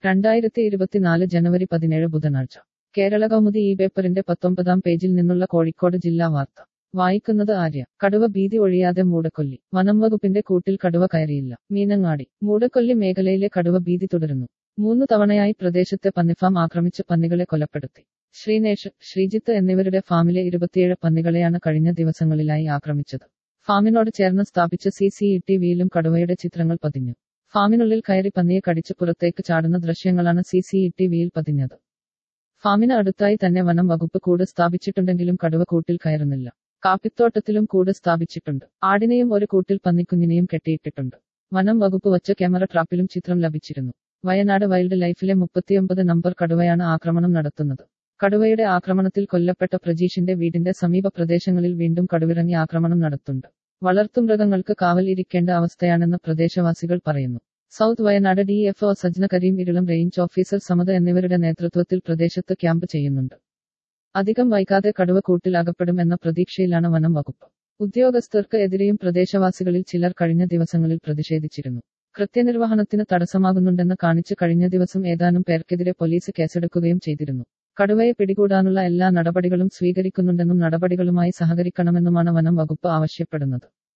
രണ്ടായിരത്തി ഇരുപത്തിനാല് ജനുവരി പതിനേഴ് ബുധനാഴ്ച കേരള കൗമുദി ഈ പേപ്പറിന്റെ പത്തൊമ്പതാം പേജിൽ നിന്നുള്ള കോഴിക്കോട് ജില്ലാ വാർത്ത വായിക്കുന്നത് ആര്യ കടുവ ഭീതി ഒഴിയാതെ മൂടക്കൊല്ലി വനം വകുപ്പിന്റെ കൂട്ടിൽ കടുവ കയറിയില്ല മീനങ്ങാടി മൂടക്കൊല്ലി മേഖലയിലെ കടുവ ഭീതി തുടരുന്നു മൂന്ന് തവണയായി പ്രദേശത്തെ പന്നിഫാം ആക്രമിച്ച് പന്നികളെ കൊലപ്പെടുത്തി ശ്രീനേഷ് ശ്രീജിത്ത് എന്നിവരുടെ ഫാമിലെ ഇരുപത്തിയേഴ് പന്നികളെയാണ് കഴിഞ്ഞ ദിവസങ്ങളിലായി ആക്രമിച്ചത് ഫാമിനോട് ചേർന്ന് സ്ഥാപിച്ച സി സി ഇ ടി വിയിലും കടുവയുടെ ചിത്രങ്ങൾ പതിഞ്ഞു ഫാമിനുള്ളിൽ കയറി പന്നിയെ കടിച്ച് പുറത്തേക്ക് ചാടുന്ന ദൃശ്യങ്ങളാണ് സി സി ഇ ടി വിയിൽ പതിഞ്ഞത് ഫാമിന് അടുത്തായി തന്നെ വനം വകുപ്പ് കൂട് സ്ഥാപിച്ചിട്ടുണ്ടെങ്കിലും കടുവ കൂട്ടിൽ കയറുന്നില്ല കാപ്പിത്തോട്ടത്തിലും കൂട് സ്ഥാപിച്ചിട്ടുണ്ട് ആടിനെയും ഒരു കൂട്ടിൽ പന്നിക്കുഞ്ഞിനെയും കെട്ടിയിട്ടിട്ടുണ്ട് വനം വകുപ്പ് വച്ച ക്യാമറ ട്രാപ്പിലും ചിത്രം ലഭിച്ചിരുന്നു വയനാട് വൈൽഡ് ലൈഫിലെ മുപ്പത്തിയൊമ്പത് നമ്പർ കടുവയാണ് ആക്രമണം നടത്തുന്നത് കടുവയുടെ ആക്രമണത്തിൽ കൊല്ലപ്പെട്ട പ്രജീഷിന്റെ വീടിന്റെ സമീപ പ്രദേശങ്ങളിൽ വീണ്ടും കടുവിറങ്ങി ആക്രമണം നടത്തുന്നുണ്ട് വളർത്തുമൃഗങ്ങൾക്ക് കാവൽ ഇരിക്കേണ്ട അവസ്ഥയാണെന്ന് പ്രദേശവാസികൾ പറയുന്നു south Wayanad D F O Sajna Kareem Irulam range officer Samatha എന്നിവരുടെ നേതൃത്വത്തിൽ പ്രദേശത്ത് ക്യാമ്പ് ചെയ്യുന്നുണ്ട് അധികം വൈകാതെ കടുവ കൂട്ടിൽ അകപ്പെടും എന്ന പ്രതീക്ഷയിലാണ് വനം വകുപ്പ് ഉദ്യോഗസ്ഥർക്ക് എതിരെയും പ്രദേശവാസികളിൽ ചിലർ കഴിഞ്ഞ ദിവസങ്ങളിൽ പ്രതിഷേധിച്ചിരുന്നു കൃത്യനിർവഹണത്തിന് തടസ്സമാകുന്നുണ്ടെന്ന് കാണിച്ച് കഴിഞ്ഞ ദിവസം ഏതാനും പേർക്കെതിരെ പോലീസ് കേസെടുക്കുകയും ചെയ്തിരുന്നു കടുവയെ പിടികൂടാനുള്ള എല്ലാ നടപടികളും സ്വീകരിക്കുന്നുണ്ടെന്നും നടപടികളുമായി സഹകരിക്കണമെന്നുമാണ് വനം വകുപ്പ് ആവശ്യപ്പെടുന്നത്